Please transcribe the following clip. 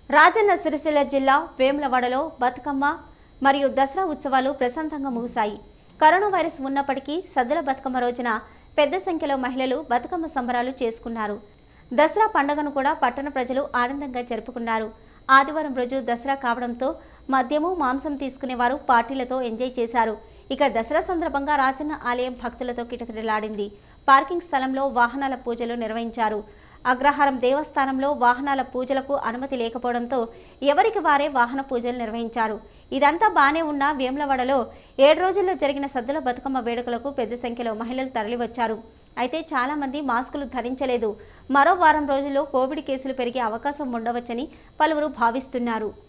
రాజన్న సిరిసిల్ల జిల్లా వేములవాడలో బతుకమ్మ మరియు దసరా ఉత్సవాలు ప్రశాంతంగా ముగిశాయి కరోనా వైరస్ ఉన్నప్పటికీ సద్దుల బతుకమ్మ రోజున పెద్ద సంఖ్యలో మహిళలు బతుకమ్మ సంబరాలు చేసుకున్నారు దసరా పండుగను కూడా పట్టణ ప్రజలు ఆనందంగా జరుపుకున్నారు ఆదివారం రోజు దసరా కావడంతో మద్యము మాంసం తీసుకునేవారు పార్టీలతో ఎంజాయ్ చేశారు ఇక దసరా సందర్భంగా రాజన్న ఆలయం భక్తులతో కిటకిటలాడింది పార్కింగ్ స్థలంలో వాహనాల పూజలు నిర్వహించారు అగ్రహారం దేవస్థానంలో వాహనాల పూజలకు అనుమతి లేకపోవడంతో ఎవరికి వారే వాహన పూజలు నిర్వహించారు ఇదంతా బానే ఉన్న వేములవాడలో ఏడు రోజుల్లో జరిగిన సద్దుల బతుకమ్మ వేడుకలకు పెద్ద సంఖ్యలో మహిళలు తరలివచ్చారు అయితే చాలా మంది మాస్కులు ధరించలేదు మరో వారం రోజుల్లో కోవిడ్ కేసులు పెరిగే అవకాశం ఉండవచ్చని పలువురు భావిస్తున్నారు